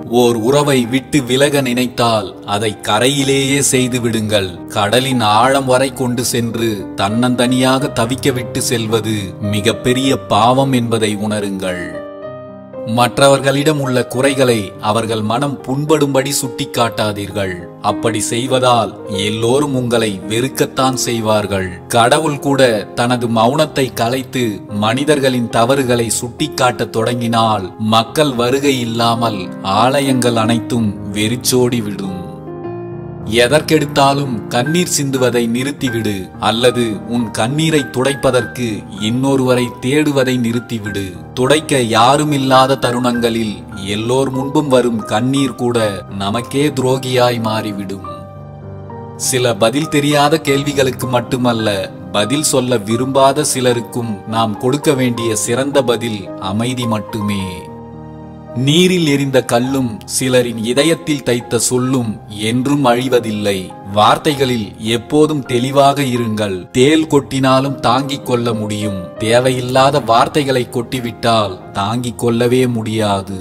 ஓர் உறவை விட்டு விலக நினைத்தால் அதை கரையிலேயே செய்து விடுங்கள் கடலின் ஆழம் வரை கொண்டு சென்று தன்னந்தனியாக தவிக்க விட்டு செல்வது மிகப்பெரிய பாவம் என்பதை உணருங்கள் மற்றவர்களிடம் உள்ள குறைகளை அவர்கள் மனம் புண்படும்படி சுட்டிக்காட்டாதீர்கள் அப்படி செய்வதால் எல்லோரும் உங்களை வெறுக்கத்தான் செய்வார்கள் கடவுள் கூட தனது மௌனத்தை கலைத்து மனிதர்களின் தவறுகளை சுட்டிக்காட்டத் தொடங்கினால் மக்கள் வருகை இல்லாமல் ஆலயங்கள் அனைத்தும் வெறிச்சோடி விடும் எதற்கெடுத்தாலும் கண்ணீர் சிந்துவதை நிறுத்திவிடு அல்லது உன் கண்ணீரை துடைப்பதற்கு இன்னொருவரை தேடுவதை நிறுத்திவிடு துடைக்க யாரும் இல்லாத தருணங்களில் எல்லோர் முன்பும் வரும் கண்ணீர் கூட நமக்கே துரோகியாய் மாறிவிடும் சில பதில் தெரியாத கேள்விகளுக்கு மட்டுமல்ல பதில் சொல்ல விரும்பாத சிலருக்கும் நாம் கொடுக்க வேண்டிய சிறந்த பதில் அமைதி மட்டுமே நீரில் எரிந்த கல்லும் சிலரின் இதயத்தில் தைத்த சொல்லும் என்றும் அழிவதில்லை வார்த்தைகளில் எப்போதும் தெளிவாக இருங்கள் தேல் கொட்டினாலும் தாங்கிக் கொள்ள முடியும் தேவையில்லாத வார்த்தைகளை கொட்டிவிட்டால் தாங்கிக் கொள்ளவே முடியாது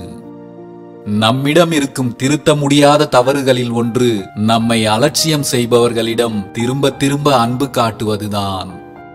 நம்மிடம் இருக்கும் திருத்த முடியாத தவறுகளில் ஒன்று நம்மை அலட்சியம் செய்பவர்களிடம் திரும்ப திரும்ப அன்பு காட்டுவதுதான்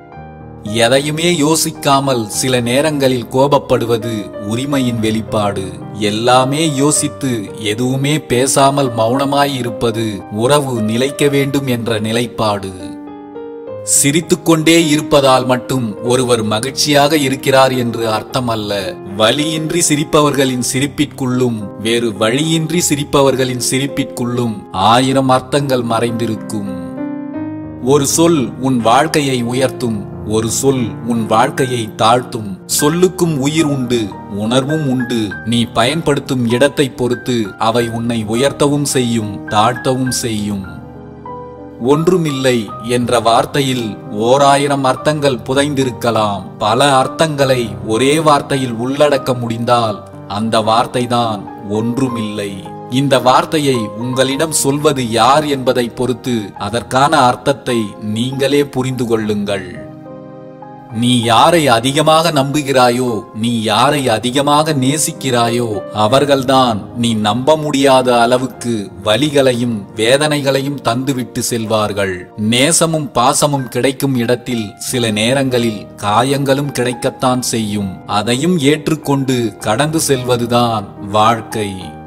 எதையுமே யோசிக்காமல் சில நேரங்களில் கோபப்படுவது உரிமையின் வெளிப்பாடு எல்லாமே யோசித்து எதுவுமே பேசாமல் மௌனமாய் இருப்பது உறவு நிலைக்க வேண்டும் என்ற நிலைப்பாடு சிரித்துக்கொண்டே இருப்பதால் மட்டும் ஒருவர் மகிழ்ச்சியாக இருக்கிறார் என்று அர்த்தமல்ல வலியின்றி சிரிப்பவர்களின் சிரிப்பிற்குள்ளும் வேறு வழியின்றி சிரிப்பவர்களின் சிரிப்பிற்குள்ளும் ஆயிரம் அர்த்தங்கள் மறைந்திருக்கும் ஒரு சொல் உன் வாழ்க்கையை உயர்த்தும் ஒரு சொல் உன் வாழ்க்கையை தாழ்த்தும் சொல்லுக்கும் உயிர் உண்டு உணர்வும் உண்டு நீ பயன்படுத்தும் இடத்தை பொறுத்து அவை உன்னை உயர்த்தவும் செய்யும் தாழ்த்தவும் செய்யும் ஒன்றுமில்லை என்ற வார்த்தையில் ஓராயிரம் அர்த்தங்கள் புதைந்திருக்கலாம் பல அர்த்தங்களை ஒரே வார்த்தையில் உள்ளடக்க முடிந்தால் அந்த வார்த்தைதான் ஒன்றுமில்லை இந்த வார்த்தையை உங்களிடம் சொல்வது யார் என்பதை பொறுத்து அதற்கான அர்த்தத்தை நீங்களே புரிந்து கொள்ளுங்கள் நீ யாரை அதிகமாக நம்புகிறாயோ நீ யாரை அதிகமாக நேசிக்கிறாயோ அவர்கள்தான் நீ நம்ப முடியாத அளவுக்கு வலிகளையும் வேதனைகளையும் தந்துவிட்டு செல்வார்கள் நேசமும் பாசமும் கிடைக்கும் இடத்தில் சில நேரங்களில் காயங்களும் கிடைக்கத்தான் செய்யும் அதையும் ஏற்றுக்கொண்டு கடந்து செல்வதுதான் வாழ்க்கை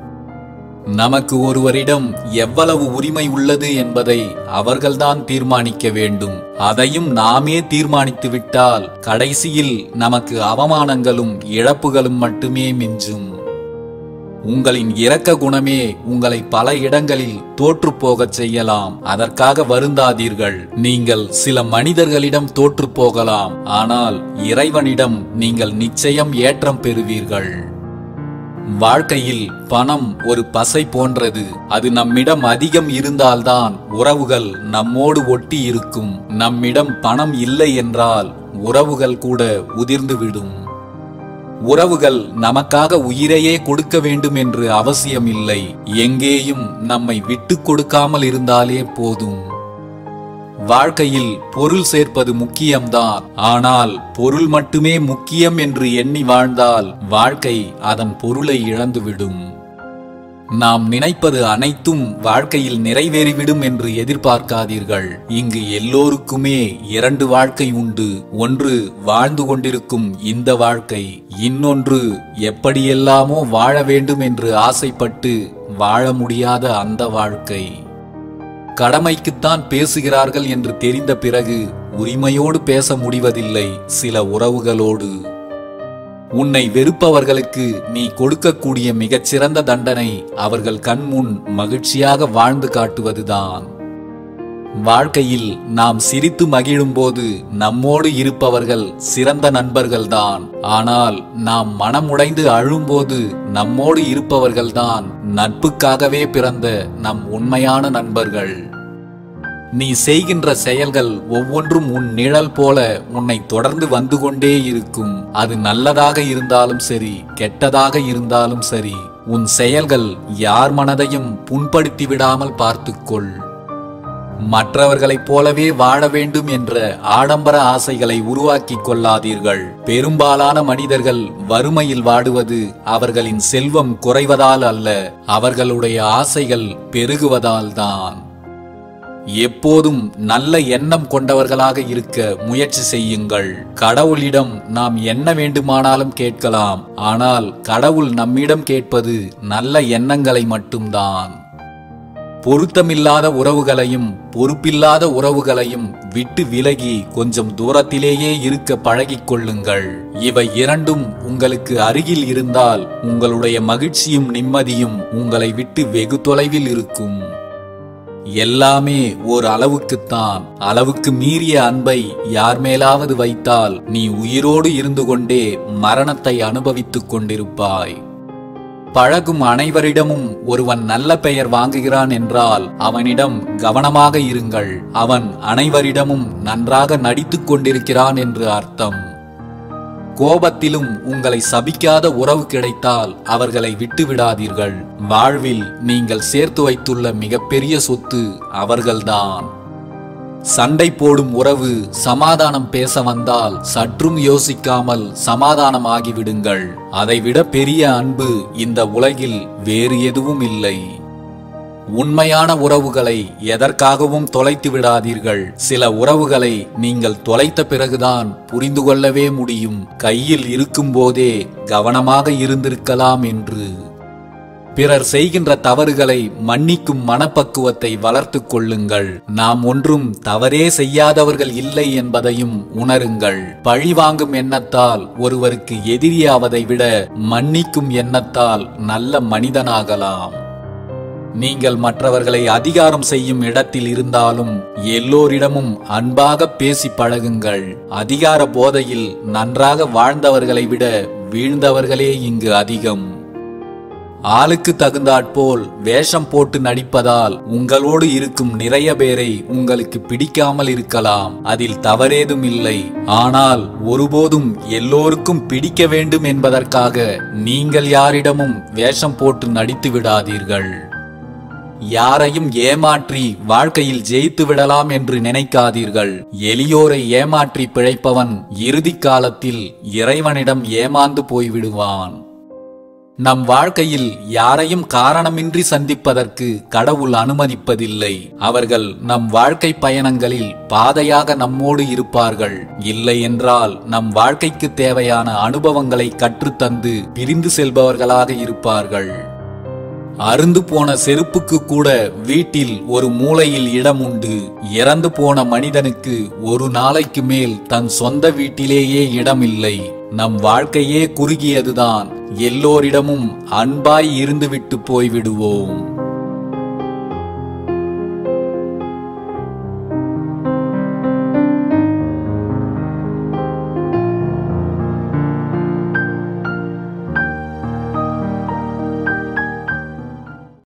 நமக்கு ஒருவரிடம் எவ்வளவு உரிமை உள்ளது என்பதை அவர்கள்தான் தீர்மானிக்க வேண்டும் அதையும் நாமே தீர்மானித்து விட்டால் கடைசியில் நமக்கு அவமானங்களும் இழப்புகளும் மட்டுமே மிஞ்சும் உங்களின் இரக்க குணமே உங்களை பல இடங்களில் தோற்று போகச் செய்யலாம் அதற்காக வருந்தாதீர்கள் நீங்கள் சில மனிதர்களிடம் தோற்று போகலாம் ஆனால் இறைவனிடம் நீங்கள் நிச்சயம் ஏற்றம் பெறுவீர்கள் வாழ்க்கையில் பணம் ஒரு பசை போன்றது அது நம்மிடம் அதிகம் இருந்தால்தான் உறவுகள் நம்மோடு ஒட்டி இருக்கும் நம்மிடம் பணம் இல்லை என்றால் உறவுகள் கூட உதிர்ந்துவிடும் உறவுகள் நமக்காக உயிரையே கொடுக்க வேண்டும் என்று அவசியம் இல்லை எங்கேயும் நம்மை விட்டு கொடுக்காமல் இருந்தாலே போதும் வாழ்க்கையில் பொருள் சேர்ப்பது முக்கியம்தான் ஆனால் பொருள் மட்டுமே முக்கியம் என்று எண்ணி வாழ்ந்தால் வாழ்க்கை அதன் பொருளை இழந்துவிடும் நாம் நினைப்பது அனைத்தும் வாழ்க்கையில் நிறைவேறிவிடும் என்று எதிர்பார்க்காதீர்கள் இங்கு எல்லோருக்குமே இரண்டு வாழ்க்கை உண்டு ஒன்று வாழ்ந்து கொண்டிருக்கும் இந்த வாழ்க்கை இன்னொன்று எப்படியெல்லாமோ வாழ வேண்டும் என்று ஆசைப்பட்டு வாழ முடியாத அந்த வாழ்க்கை கடமைக்குத்தான் பேசுகிறார்கள் என்று தெரிந்த பிறகு உரிமையோடு பேச முடிவதில்லை சில உறவுகளோடு உன்னை வெறுப்பவர்களுக்கு நீ கொடுக்கக்கூடிய மிகச்சிறந்த தண்டனை அவர்கள் கண்முன் மகிழ்ச்சியாக வாழ்ந்து காட்டுவதுதான் வாழ்க்கையில் நாம் சிரித்து மகிழும்போது நம்மோடு இருப்பவர்கள் சிறந்த நண்பர்கள்தான் ஆனால் நாம் மனமுடைந்து அழும்போது நம்மோடு இருப்பவர்கள்தான் நட்புக்காகவே பிறந்த நம் உண்மையான நண்பர்கள் நீ செய்கின்ற செயல்கள் ஒவ்வொன்றும் உன் நிழல் போல உன்னை தொடர்ந்து வந்து கொண்டே இருக்கும் அது நல்லதாக இருந்தாலும் சரி கெட்டதாக இருந்தாலும் சரி உன் செயல்கள் யார் மனதையும் புண்படுத்தி விடாமல் பார்த்துக்கொள் மற்றவர்களைப் போலவே வாழ வேண்டும் என்ற ஆடம்பர ஆசைகளை உருவாக்கிக் கொள்ளாதீர்கள் பெரும்பாலான மனிதர்கள் வறுமையில் வாடுவது அவர்களின் செல்வம் குறைவதால் அல்ல அவர்களுடைய ஆசைகள் பெருகுவதால் தான் எப்போதும் நல்ல எண்ணம் கொண்டவர்களாக இருக்க முயற்சி செய்யுங்கள் கடவுளிடம் நாம் என்ன வேண்டுமானாலும் கேட்கலாம் ஆனால் கடவுள் நம்மிடம் கேட்பது நல்ல எண்ணங்களை மட்டும்தான் பொருத்தமில்லாத உறவுகளையும் பொறுப்பில்லாத உறவுகளையும் விட்டு விலகி கொஞ்சம் தூரத்திலேயே இருக்க பழகிக் கொள்ளுங்கள் இவை இரண்டும் உங்களுக்கு அருகில் இருந்தால் உங்களுடைய மகிழ்ச்சியும் நிம்மதியும் உங்களை விட்டு வெகு தொலைவில் இருக்கும் எல்லாமே ஒரு அளவுக்குத்தான் அளவுக்கு மீறிய அன்பை யார் மேலாவது வைத்தால் நீ உயிரோடு இருந்து கொண்டே மரணத்தை அனுபவித்துக் கொண்டிருப்பாய் பழகும் அனைவரிடமும் ஒருவன் நல்ல பெயர் வாங்குகிறான் என்றால் அவனிடம் கவனமாக இருங்கள் அவன் அனைவரிடமும் நன்றாக நடித்துக் கொண்டிருக்கிறான் என்று அர்த்தம் கோபத்திலும் உங்களை சபிக்காத உறவு கிடைத்தால் அவர்களை விட்டு விடாதீர்கள் வாழ்வில் நீங்கள் சேர்த்து வைத்துள்ள மிகப்பெரிய சொத்து அவர்கள்தான் சண்டை போடும் உறவு சமாதானம் பேச வந்தால் சற்றும் யோசிக்காமல் சமாதானம் ஆகிவிடுங்கள் அதைவிட பெரிய அன்பு இந்த உலகில் வேறு எதுவும் இல்லை உண்மையான உறவுகளை எதற்காகவும் தொலைத்து விடாதீர்கள் சில உறவுகளை நீங்கள் தொலைத்த பிறகுதான் புரிந்து கொள்ளவே முடியும் கையில் இருக்கும்போதே கவனமாக இருந்திருக்கலாம் என்று பிறர் செய்கின்ற தவறுகளை மன்னிக்கும் மனப்பக்குவத்தை வளர்த்துக் கொள்ளுங்கள் நாம் ஒன்றும் தவறே செய்யாதவர்கள் இல்லை என்பதையும் உணருங்கள் பழி வாங்கும் எண்ணத்தால் ஒருவருக்கு எதிரியாவதை விட மன்னிக்கும் எண்ணத்தால் நல்ல மனிதனாகலாம் நீங்கள் மற்றவர்களை அதிகாரம் செய்யும் இடத்தில் இருந்தாலும் எல்லோரிடமும் அன்பாக பேசி பழகுங்கள் அதிகார போதையில் நன்றாக வாழ்ந்தவர்களை விட வீழ்ந்தவர்களே இங்கு அதிகம் ஆளுக்கு தகுந்தாற்போல் வேஷம் போட்டு நடிப்பதால் உங்களோடு இருக்கும் நிறைய பேரை உங்களுக்கு பிடிக்காமல் இருக்கலாம் அதில் தவறேதும் இல்லை ஆனால் ஒருபோதும் எல்லோருக்கும் பிடிக்க வேண்டும் என்பதற்காக நீங்கள் யாரிடமும் வேஷம் போட்டு நடித்து விடாதீர்கள் யாரையும் ஏமாற்றி வாழ்க்கையில் ஜெயித்து விடலாம் என்று நினைக்காதீர்கள் எளியோரை ஏமாற்றி பிழைப்பவன் இறுதி காலத்தில் இறைவனிடம் ஏமாந்து போய்விடுவான் நம் வாழ்க்கையில் யாரையும் காரணமின்றி சந்திப்பதற்கு கடவுள் அனுமதிப்பதில்லை அவர்கள் நம் வாழ்க்கை பயணங்களில் பாதையாக நம்மோடு இருப்பார்கள் இல்லை என்றால் நம் வாழ்க்கைக்கு தேவையான அனுபவங்களை கற்றுத்தந்து பிரிந்து செல்பவர்களாக இருப்பார்கள் அருந்து போன செருப்புக்கு கூட வீட்டில் ஒரு மூலையில் இடம் உண்டு இறந்து போன மனிதனுக்கு ஒரு நாளைக்கு மேல் தன் சொந்த வீட்டிலேயே இடமில்லை நம் வாழ்க்கையே குறுகியதுதான் எல்லோரிடமும் அன்பாய் இருந்துவிட்டு போய்விடுவோம்